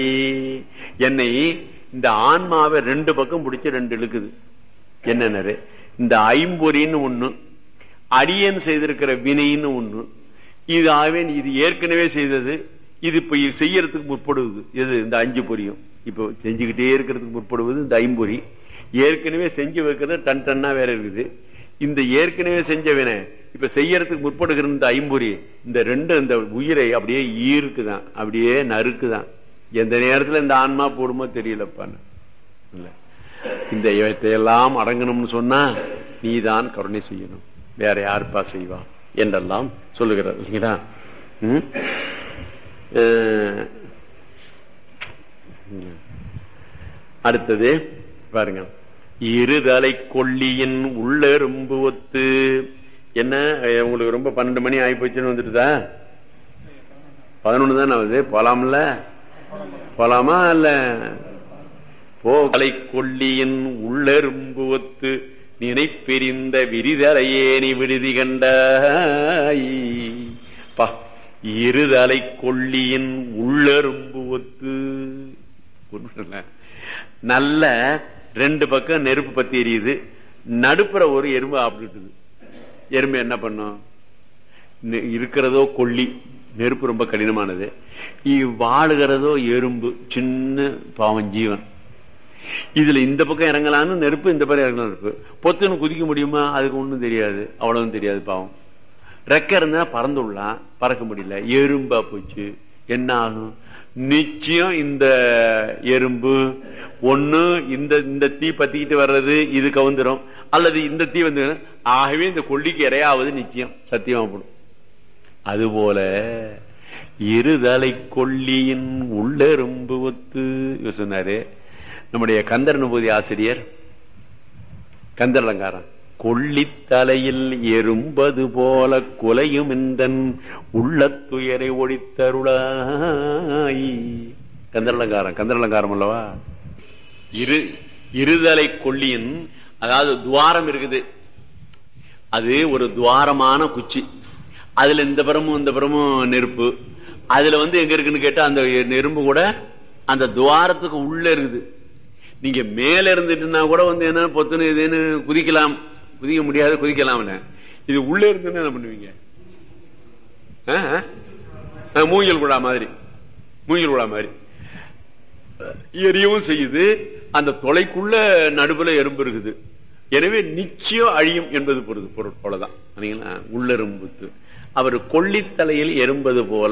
என்னை இந்த ஆன்மாவை ரெண்டு பக்கம் பிடிச்சு ரெண்டு இழுக்குது என்னன்னு இந்த ஐம்பொறின்னு ஒண்ணு அடியன் செய்திருக்கிற வினைன்னு ஒண்ணு இது ஆவேன் இது ஏற்கனவே செய்தது இது இப்ப இது செய்யறதுக்கு முற்படுவது எது இந்த அஞ்சு பொரியும் இப்போ செஞ்சுக்கிட்டே இருக்கிறதுக்கு முற்படுவது இந்த ஐம்பொறி ஏற்கனவே செஞ்சு வைக்கிறது டன் டன்னா வேற இருக்குது இந்த ஏற்கனவே செஞ்ச வினை இப்ப செய்யறதுக்கு முற்படுகிற இந்த ஐம்பொறி இந்த ரெண்டு இந்த உயிரை அப்படியே ஈர்க்குதான் அப்படியே நறுக்குதான் எந்த நேரத்துல இந்த ஆன்மா போடுமோ தெரியலப்பான்னு இல்ல இந்த இவற்றையெல்லாம் அடங்கணும்னு சொன்னா நீதான் கருணை செய்யணும் வேற யாருப்பா செய்வா என்றெல்லாம் சொல்லுகிறார் இல்லைங்களா ம்? அஹ், அடுத்தது பாருங்க இருதலை கொல்லியின் உள்ளெரும்பு ஒத்து என்ன அஹ், உங்களுக்கு ரொம்ப பன்னெண்டு மணி ஆகி போச்சுன்னு வந்துட்டுதா பதினொன்னு தான் ஆகுது போலாம்ல போலாமா இல்ல போகலை கொல்லியின் உள்ளெரும்பு ஒத்து நினைப்பெரிந்த விரிதலையே நீ விடுதி கண்டாய் பா இருதலை கொல்லியின் உள்ளெரும்பு ஒத்து ஒண்ணும் இல்ல. நல்ல ரெண்டு பக்கம் நெருப்பு பத்தி எரியுது நடுப்புற ஒரு எறும்பு ஆப்பிட்டுது எறும்பு என்ன பண்ணும் நெ- இருக்கிறதோ கொல்லி நெருப்பு ரொம்ப கடினமானது இ- வாழுகிறதோ எறும்பு சின்ன பாவம் ஜீவன் இதுல இந்த பக்கம் இறங்கலான்னு நெருப்பு இந்த பக்கம் இறங்கலாம் நெருப்பு பொத்துன்னு குதிக்க முடியுமா அதுக்கு ஒண்ணும் தெரியாது அவ்வளவும் தெரியாது பாவம் ரெக்க இருந்தா பறந்துடலாம் பறக்க முடியல எறும்பா போச்சு என்ன ஆகும் நிச்சயம் இந்த எறும்பு ஒண்ணு இந்த இந்த தீ பத்திக்கிட்டு வர்றது இது கவுந்துரும் அல்லது இந்த தீ வந்து ஆகவே இந்த கொல்லிக்கு இரையாவது நிச்சயம் சத்தியமா போடும் அதுபோல இருதலை கொல்லியின் உள்ளெரும்பு ஒத்து இவர் சொன்னாரு நம்முடைய கந்தர் அனுபூதி ஆசிரியர் கந்தர் அலங்காரம் கொள்ளித்தலையில் எறும்பது போல குலையும் இந்தன் உள்ளத்துயரை ஒழித்தருளாய் கந்தர் அலங்காரம் கந்தர் அலங்காரம் அல்லவா இரு இருதலை கொல்லியின் அதாவது துவாரம் இருக்குது அது ஒரு துவாரமான குச்சி அதுல இந்த புறமும் இந்த புறமும் நெருப்பு அதுல வந்து எங்க இருக்குன்னு கேட்டா அந்த நெருப்பு கூட அந்த துவாரத்துக்கு உள்ள இருக்குது நீங்க மேல இருந்துட்டுனா கூட வந்து என்ன பொத்துன்னு இதுன்னு குதிக்கலாம் குதிக்க முடியாது குதிக்கலாம்ல இது உள்ள இருந்துன்னு என்ன பண்ணுவீங்க ஆ? ஆ, மூங்கில் குழா மாதிரி மூங்கில் குழா மாதிரி எரியவும் செய்யுது அந்த தொலைக்குள்ள நடுவுல எறும்பு இருக்குது எனவே நிச்சயம் அழியும் என்பது பொருள் பொருள் போலதான் சரிங்களா? உள்ளெரும்புத்து அவர் கொள்ளித்தலையில் எறும்பது போல